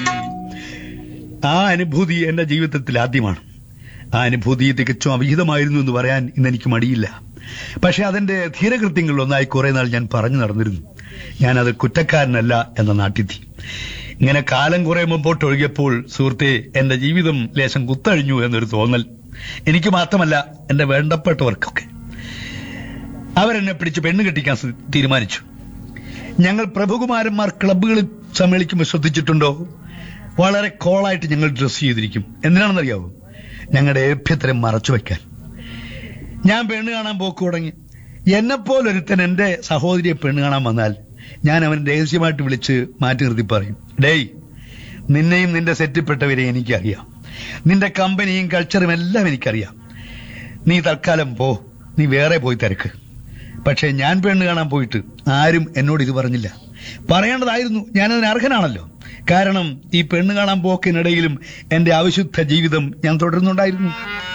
ആ അനുഭൂതി എന്റെ ജീവിതത്തിൽ ആദ്യമാണ് ആ അനുഭൂതി തികച്ചും അവിഹിതമായിരുന്നു എന്ന് പറയാൻ ഇന്ന് എനിക്ക് മടിയില്ല പക്ഷെ അതിന്റെ ധീരകൃത്യങ്ങളിൽ ഒന്നായി കുറെ നാൾ ഞാൻ പറഞ്ഞു നടന്നിരുന്നു ഞാനത് കുറ്റക്കാരനല്ല എന്ന നാട്ടിത്തി ഇങ്ങനെ കാലം കുറെ മുമ്പോട്ട് ഒഴുകിയപ്പോൾ സുഹൃത്തെ എന്റെ ജീവിതം ലേശം കുത്തഴിഞ്ഞു എന്നൊരു തോന്നൽ എനിക്ക് മാത്രമല്ല എന്റെ വേണ്ടപ്പെട്ടവർക്കൊക്കെ അവരെന്നെ പിടിച്ച് പെണ്ണ് കെട്ടിക്കാൻ സ് തീരുമാനിച്ചു ഞങ്ങൾ പ്രഭുകുമാരന്മാർ ക്ലബ്ബുകളിൽ സമ്മേളിക്കുമ്പോൾ ശ്രദ്ധിച്ചിട്ടുണ്ടോ വളരെ കോളായിട്ട് ഞങ്ങൾ ഡ്രസ് ചെയ്തിരിക്കും എന്തിനാണെന്നറിയാവോ ഞങ്ങളുടെ ഏഭ്യത്തരം മറച്ചു വെക്കാൻ ഞാൻ പെണ്ണ് കാണാൻ പോക്ക് തുടങ്ങി എന്നെപ്പോലൊരുത്തൻ എന്റെ സഹോദരിയെ പെണ്ണ് കാണാൻ വന്നാൽ ഞാൻ അവൻ രഹസ്യമായിട്ട് വിളിച്ച് മാറ്റി നിർത്തി പറയും ഡേയ് നിന്നെയും നിന്റെ സെറ്റിൽപ്പെട്ടവരെ എനിക്കറിയാം നിന്റെ കമ്പനിയും കൾച്ചറും എല്ലാം എനിക്കറിയാം നീ തൽക്കാലം പോ നീ വേറെ പോയി തിരക്ക് പക്ഷെ ഞാൻ പെണ്ണ് കാണാൻ പോയിട്ട് ആരും എന്നോട് ഇത് പറഞ്ഞില്ല പറയേണ്ടതായിരുന്നു ഞാനതിന് അർഹനാണല്ലോ കാരണം ഈ പെണ്ണ് കാണാൻ പോക്കിനിടയിലും എന്റെ അവിശുദ്ധ ജീവിതം ഞാൻ തുടരുന്നുണ്ടായിരുന്നു